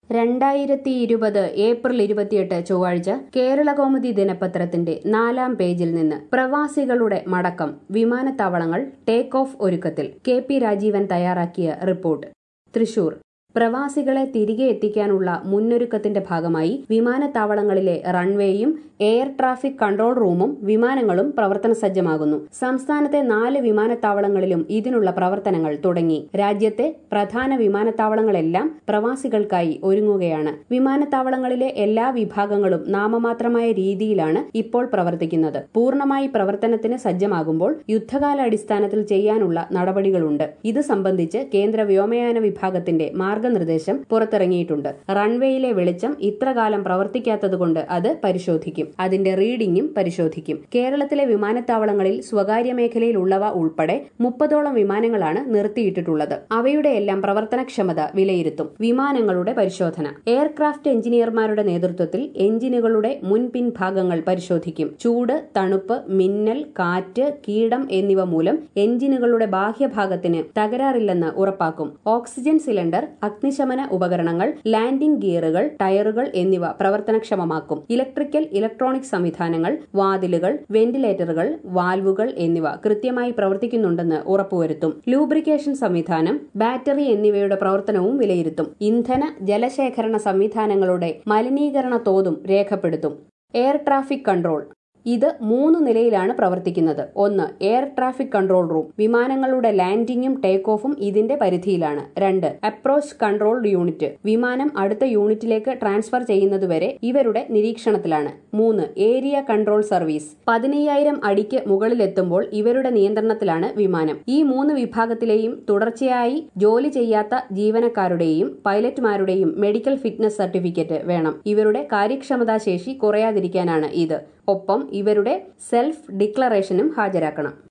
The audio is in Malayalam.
രണ്ടായിരത്തി ഇരുപത് ഏപ്രിൽ ഇരുപത്തിയെട്ട് ചൊവ്വാഴ്ച കേരളകൗമുദി ദിനപത്രത്തിന്റെ നാലാം പേജിൽ നിന്ന് പ്രവാസികളുടെ മടക്കം വിമാനത്താവളങ്ങൾ ടേക്ക് ഓഫ് ഒരുക്കത്തിൽ കെ പി രാജീവൻ തയ്യാറാക്കിയ റിപ്പോർട്ട് തൃശൂർ പ്രവാസികളെ തിരികെ എത്തിക്കാനുള്ള മുന്നൊരുക്കത്തിന്റെ ഭാഗമായി വിമാനത്താവളങ്ങളിലെ റൺവേയും എയർ ട്രാഫിക് കൺട്രോൾ റൂമും വിമാനങ്ങളും പ്രവർത്തന സജ്ജമാകുന്നു സംസ്ഥാനത്തെ നാല് വിമാനത്താവളങ്ങളിലും ഇതിനുള്ള പ്രവർത്തനങ്ങൾ തുടങ്ങി രാജ്യത്തെ പ്രധാന വിമാനത്താവളങ്ങളെല്ലാം പ്രവാസികൾക്കായി ഒരുങ്ങുകയാണ് വിമാനത്താവളങ്ങളിലെ എല്ലാ വിഭാഗങ്ങളും നാമമാത്രമായ രീതിയിലാണ് ഇപ്പോൾ പ്രവർത്തിക്കുന്നത് പൂർണ്ണമായി പ്രവർത്തനത്തിന് സജ്ജമാകുമ്പോൾ യുദ്ധകാലാടിസ്ഥാനത്തിൽ ചെയ്യാനുള്ള നടപടികളുണ്ട് ഇത് സംബന്ധിച്ച് കേന്ദ്ര വ്യോമയാന വിഭാഗത്തിന്റെ മാർഗനിർദ്ദേശം പുറത്തിറങ്ങിയിട്ടുണ്ട് റൺവേയിലെ വെളിച്ചം ഇത്രകാലം പ്രവർത്തിക്കാത്തതുകൊണ്ട് അത് പരിശോധിക്കും അതിന്റെ റീഡിംഗും പരിശോധിക്കും കേരളത്തിലെ വിമാനത്താവളങ്ങളിൽ സ്വകാര്യ മേഖലയിൽ ഉള്ളവ ഉൾപ്പെടെ മുപ്പതോളം വിമാനങ്ങളാണ് നിർത്തിയിട്ടിട്ടുള്ളത് അവയുടെ എല്ലാം പ്രവർത്തനക്ഷമത വിലയിരുത്തും വിമാനങ്ങളുടെ പരിശോധന എയർക്രാഫ്റ്റ് എഞ്ചിനീയർമാരുടെ നേതൃത്വത്തിൽ എഞ്ചിനുകളുടെ മുൻപിൻ ഭാഗങ്ങൾ പരിശോധിക്കും ചൂട് തണുപ്പ് മിന്നൽ കാറ്റ് കീടം എന്നിവ മൂലം എഞ്ചിനുകളുടെ ബാഹ്യഭാഗത്തിന് തകരാറില്ലെന്ന് ഉറപ്പാക്കും ഓക്സിജൻ സിലിണ്ടർ അഗ്നിശമന ഉപകരണങ്ങൾ ലാൻഡിംഗ് ഗിയറുകൾ ടയറുകൾ എന്നിവ പ്രവർത്തനക്ഷമമാക്കും ഇലക്ട്രിക്കൽ ഇലക്ട്രോണിക് സംവിധാനങ്ങൾ വാതിലുകൾ വെന്റിലേറ്ററുകൾ വാൽവുകൾ എന്നിവ കൃത്യമായി പ്രവർത്തിക്കുന്നുണ്ടെന്ന് ഉറപ്പുവരുത്തും ലൂബ്രിക്കേഷൻ സംവിധാനം ബാറ്ററി എന്നിവയുടെ പ്രവർത്തനവും വിലയിരുത്തും ഇന്ധന ജലശേഖരണ സംവിധാനങ്ങളുടെ മലിനീകരണ തോതും രേഖപ്പെടുത്തും എയർ ട്രാഫിക് കൺട്രോൾ ഇത് മൂന്ന് നിലയിലാണ് പ്രവർത്തിക്കുന്നത് ഒന്ന് എയർ ട്രാഫിക് കൺട്രോൾ റൂം വിമാനങ്ങളുടെ ലാൻഡിംഗും ടേക്ക് ഓഫും ഇതിന്റെ പരിധിയിലാണ് രണ്ട് അപ്രോച്ച് കൺട്രോൾ യൂണിറ്റ് വിമാനം അടുത്ത യൂണിറ്റിലേക്ക് ട്രാൻസ്ഫർ ചെയ്യുന്നതുവരെ ഇവരുടെ നിരീക്ഷണത്തിലാണ് മൂന്ന് ഏരിയ കൺട്രോൾ സർവീസ് പതിനയ്യായിരം അടിക്ക് മുകളിലെത്തുമ്പോൾ ഇവരുടെ നിയന്ത്രണത്തിലാണ് വിമാനം ഈ മൂന്ന് വിഭാഗത്തിലെയും തുടർച്ചയായി ജോലി ചെയ്യാത്ത ജീവനക്കാരുടെയും പൈലറ്റുമാരുടെയും മെഡിക്കൽ ഫിറ്റ്നസ് സർട്ടിഫിക്കറ്റ് വേണം ഇവരുടെ കാര്യക്ഷമതാ ശേഷി കുറയാതിരിക്കാനാണ് ഇത് ഒപ്പം ഇവരുടെ സെൽഫ് ഡിക്ലറേഷനും ഹാജരാക്കണം